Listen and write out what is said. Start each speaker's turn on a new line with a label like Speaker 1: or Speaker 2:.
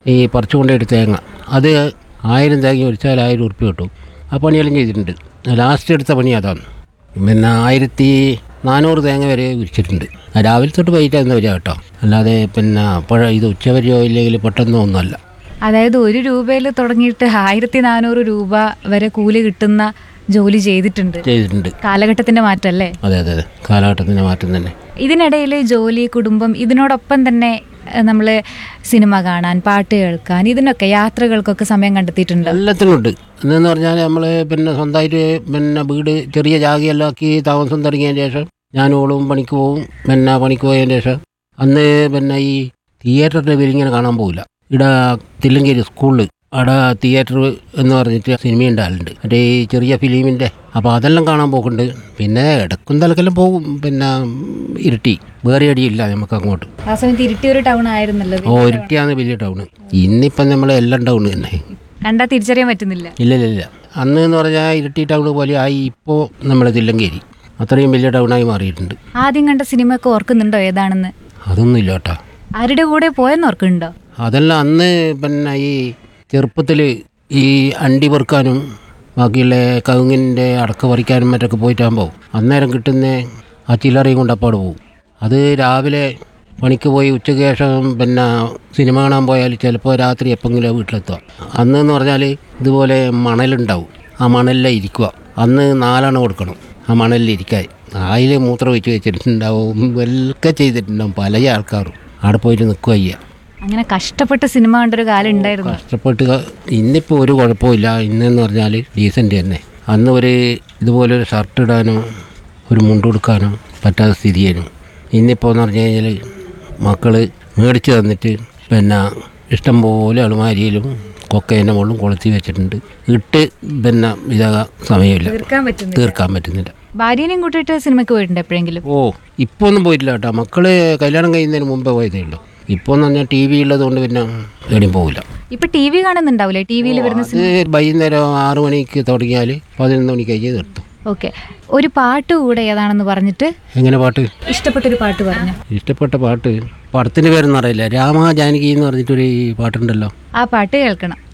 Speaker 1: ഈ പറിച്ചു കൊണ്ടുപോയിട്ട് തേങ്ങ അത് ആയിരം തേങ്ങ ഒരിച്ചാൽ ആയിരം ഉറുപ്പ്യ കിട്ടും ആ പണിയെല്ലാം ചെയ്തിട്ടുണ്ട് ലാസ്റ്റ് എടുത്ത പണി അതാണ് പിന്നെ ആയിരത്തി നാനൂറ് തേങ്ങ വരെ ഉരിച്ചിട്ടുണ്ട് രാവിലെ തൊട്ട് വൈകിട്ടായിരുന്നു വരിക കേട്ടോ അല്ലാതെ പിന്നെ അപ്പോഴ ഇത് ഉച്ചവരെയോ ഇല്ലെങ്കിൽ പെട്ടെന്നോ ഒന്നുമല്ല
Speaker 2: അതായത് ഒരു രൂപയിൽ തുടങ്ങിയിട്ട് ആയിരത്തി നാനൂറ് രൂപ വരെ കൂലി കിട്ടുന്ന ജോലി ചെയ്തിട്ടുണ്ട്
Speaker 1: ചെയ്തിട്ടുണ്ട്
Speaker 2: കാലഘട്ടത്തിന്റെ മാറ്റല്ലേ
Speaker 1: അതെ അതെ അതെ കാലഘട്ടത്തിൻ്റെ മാറ്റം തന്നെ
Speaker 2: ഇതിനിടയിൽ ജോലി കുടുംബം ഇതിനോടൊപ്പം തന്നെ നമ്മൾ സിനിമ കാണാൻ പാട്ട് കേൾക്കാൻ ഇതിനൊക്കെ യാത്രകൾക്കൊക്കെ സമയം കണ്ടെത്തിയിട്ടുണ്ട്
Speaker 1: എല്ലാത്തിനും ഉണ്ട് എന്നു പറഞ്ഞാൽ നമ്മൾ പിന്നെ സ്വന്തമായിട്ട് പിന്നെ വീട് ചെറിയ ജാഗയെല്ലാം ആക്കി താമസം തുടങ്ങിയതിന് ശേഷം ഞാനോളും പണിക്ക് പോവും പിന്നെ പണിക്ക് പോയതിന് ശേഷം അന്ന് പിന്നെ ഈ തിയേറ്ററിൻ്റെ പേരിങ്ങനെ കാണാൻ പോകില്ല ഇവിടെ തില്ലങ്കേരി സ്കൂളിൽ അവിടെ തിയേറ്റർ എന്ന് പറഞ്ഞിട്ട് സിനിമ ഉണ്ടാകലുണ്ട് മറ്റേ ഈ ചെറിയ ഫിലിമിൻ്റെ അപ്പോൾ അതെല്ലാം കാണാൻ പോക്കുണ്ട് പിന്നെ ഇടക്കും തലക്കെല്ലാം പോകും പിന്നെ ഇരുട്ടി വേറെ അടിയില്ല നമുക്ക് അങ്ങോട്ട്
Speaker 2: ആ സമയത്ത് ഇരുട്ടി ഒരു ടൗൺ ആയിരുന്നല്ലോ
Speaker 1: ഓ ഇരുട്ടിയാണ് വലിയ ടൗണ് ഇന്നിപ്പം നമ്മൾ എല്ലാം ടൗൺ തന്നെ
Speaker 2: കണ്ടാ തിരിച്ചറിയാൻ പറ്റുന്നില്ല
Speaker 1: ഇല്ല ഇല്ല ഇല്ല അന്ന് എന്ന് പറഞ്ഞാൽ ഇരട്ടി ടൗൺ പോലെ ആയി ഇപ്പോൾ നമ്മുടെ തില്ലങ്കേരി അത്രയും വലിയ ടൗണായി മാറിയിട്ടുണ്ട്
Speaker 2: ആദ്യം കണ്ട സിനിമയൊക്കെ ഓർക്കുന്നുണ്ടോ ഏതാണെന്ന്
Speaker 1: അതൊന്നും ഇല്ല കേട്ടോ
Speaker 2: ആരുടെ കൂടെ പോയെന്ന് ഓർക്കുന്നുണ്ടോ
Speaker 1: അതെല്ലാം അന്ന് പിന്നെ ഈ ചെറുപ്പത്തിൽ ഈ അണ്ടി പെറുക്കാനും ബാക്കിയുള്ള കവുങ്ങിൻ്റെ അടക്ക പറിക്കാനും മറ്റൊക്കെ പോയിട്ടാകുമ്പോൾ അന്നേരം കിട്ടുന്ന ആ ചില്ലറയും കൊണ്ട് അപ്പാട് പോകും അത് രാവിലെ പണിക്ക് പോയി ഉച്ചയ്ക്ക് ശേഷം പിന്നെ സിനിമ കാണാൻ പോയാൽ ചിലപ്പോൾ രാത്രി എപ്പെങ്കിലും വീട്ടിലെത്തുക അന്ന് എന്ന് പറഞ്ഞാൽ ഇതുപോലെ മണലുണ്ടാവും ആ മണലിലെ ഇരിക്കുക അന്ന് നാലെണ്ണം കൊടുക്കണം ആ മണലിൽ ഇരിക്കാൻ അതിൽ മൂത്രം വെച്ച് വെച്ചിട്ടുണ്ടാവും ഒക്കെ ചെയ്തിട്ടുണ്ടാവും പല ആൾക്കാരും അവിടെ പോയിട്ട് നിൽക്കുക ചെയ്യുക
Speaker 2: അങ്ങനെ കഷ്ടപ്പെട്ട സിനിമ കണ്ടൊരു കാലം ഉണ്ടായിരുന്നു
Speaker 1: കഷ്ടപ്പെട്ട് ക- ഇന്നിപ്പോൾ ഒരു കുഴപ്പമില്ല ഇന്നെന്ന് പറഞ്ഞാൽ ഡീസൻ്റ് തന്നെ അന്ന് ഒരു ഇതുപോലെ ഒരു ഷർട്ട് ഇടാനോ ഒരു മുണ്ടുടുക്കാനോ പറ്റാത്ത സ്ഥിതിയായിരുന്നു ഇന്നിപ്പോൾ എന്ന് പറഞ്ഞു കഴിഞ്ഞാൽ മക്കൾ മേടിച്ച് തന്നിട്ട് പിന്നെ ഇഷ്ടം പോലെ അളുമാരിയിലും കൊക്കേൻ്റെ മുകളിലും കൊളുത്തി വെച്ചിട്ടുണ്ട് ഇട്ട് പിന്നെ ഇതാകാൻ സമയമില്ല
Speaker 2: തീർക്കാൻ പറ്റുന്നില്ല
Speaker 1: തീർക്കാൻ പറ്റുന്നില്ല
Speaker 2: ഭാര്യനെയും കൂട്ടിയിട്ട് സിനിമയ്ക്ക് പോയിട്ടുണ്ട് എപ്പോഴെങ്കിലും
Speaker 1: ഓ ഇപ്പോൾ ഒന്നും പോയിട്ടില്ല കേട്ടോ മക്കൾ കല്യാണം കഴിയുന്നതിന് മുമ്പേ പോയതേ ഉള്ളൂ ഇപ്പോൾ എന്ന് പറഞ്ഞാൽ ടി വി ഉള്ളത് കൊണ്ട് പിന്നെ എവിടെയും പോകില്ല
Speaker 2: ഇപ്പൊ ടി വി കാണുന്നുണ്ടാവില്ലേ ടി വിയിൽ വരുന്ന
Speaker 1: അത് വൈകുന്നേരം ആറു മണിക്ക് തുടങ്ങിയാൽ പതിനൊന്ന് മണിക്ക് കഴിഞ്ഞ് നിർത്തും
Speaker 2: ഓക്കെ ഒരു പാട്ട് കൂടെ ഏതാണെന്ന് പറഞ്ഞിട്ട്
Speaker 1: എങ്ങനെ പാട്ട്
Speaker 2: ഇഷ്ടപ്പെട്ടൊരു പാട്ട് പറഞ്ഞു
Speaker 1: ഇഷ്ടപ്പെട്ട പാട്ട് പടത്തിൻ്റെ പേരൊന്നും അറിയില്ല രാമ ജാനകി എന്ന് പറഞ്ഞിട്ടൊരു പാട്ടുണ്ടല്ലോ
Speaker 2: ആ പാട്ട് കേൾക്കണം